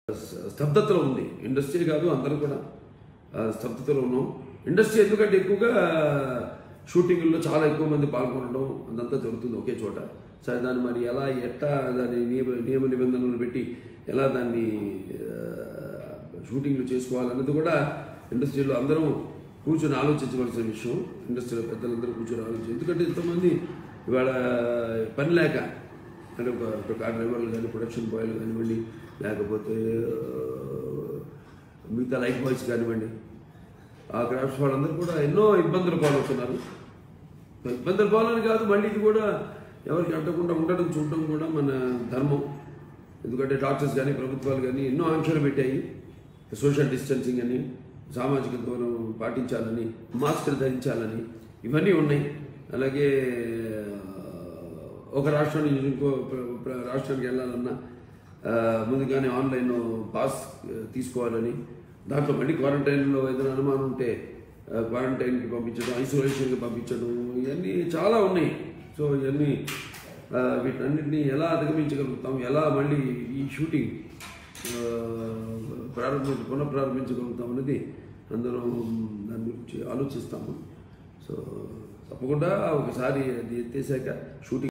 స్తబ్దతలో ఉంది ఇండస్ట్రీ కాదు అందరూ కూడా ఆ, స్తబ్దతలో ఉన్నాం ఇండస్ట్రీ ఎందుకంటే ఎక్కువగా షూటింగ్లో చాలా ఎక్కువ మంది పాల్గొనడం అదంతా జరుగుతుంది ఒకే చోట సరే దాన్ని మరి ఎలా ఎట్టా దాని నియమ నియమ నిబంధనలు పెట్టి ఎలా దాన్ని ఆ, షూటింగ్లు చేసుకోవాలన్నది కూడా ఇండస్ట్రీలో అందరం కూర్చొని ఆలోచించవలసిన విషయం ఇండస్ట్రీలో పెద్దలందరూ కూర్చొని ఆలోచించి ఎందుకంటే ఇంతమంది ఇవాళ పని లేక అంటే ఒక ఒక కార్ డ్రైవర్లు కానీ ప్రొడక్షన్ బాయ్లు కానివ్వండి లేకపోతే ఆ, మిగతా లైఫ్ బాయ్స్ కానివ్వండి ఆ క్రాఫ్ట్స్ వాళ్ళందరూ కూడా ఎన్నో ఇబ్బందులు పాలవుతున్నారు ఇబ్బందులు పాలని కాదు మళ్ళీ ఇది కూడా ఎవరికి అంటకుండా ఉండడం చూడడం కూడా మన ధర్మం ఎందుకంటే డాక్టర్స్ కానీ ప్రభుత్వాలు కానీ ఎన్నో ఆంక్షలు పెట్టాయి సోషల్ డిస్టెన్సింగ్ అని సామాజిక దూరం పాటించాలని మాస్కులు ధరించాలని ఇవన్నీ ఉన్నాయి అలాగే ఒక రాష్ట్రం నుంచి ఇంకో ప్ర- ప్ర- రాష్ట్రానికి వెళ్ళాలన్నా ఆ, ముందుగానే ఆన్లైన్ పాస్ ఆ, తీసుకోవాలని దాంట్లో మళ్ళీ క్వారంటైన్లో ఏదైనా అనుమానం ఉంటే ఆ, క్వారంటైన్కి పంపించడం ఐసోలేషన్కి పంపించడం ఇవన్నీ చాలా ఉన్నాయి సో ఇవన్నీ ఆ, వీటన్నిటిని ఎలా అధిగమించగలుగుతాం ఎలా మళ్ళీ ఈ షూటింగ్ ఆ, ప్రారంభించి పునఃప్రారంభించగలుగుతాం అనేది అందరం దాని గురించి ఆలోచిస్తాము సో తప్పకుండా ఒకసారి అది ఎత్తేసాక షూటింగ్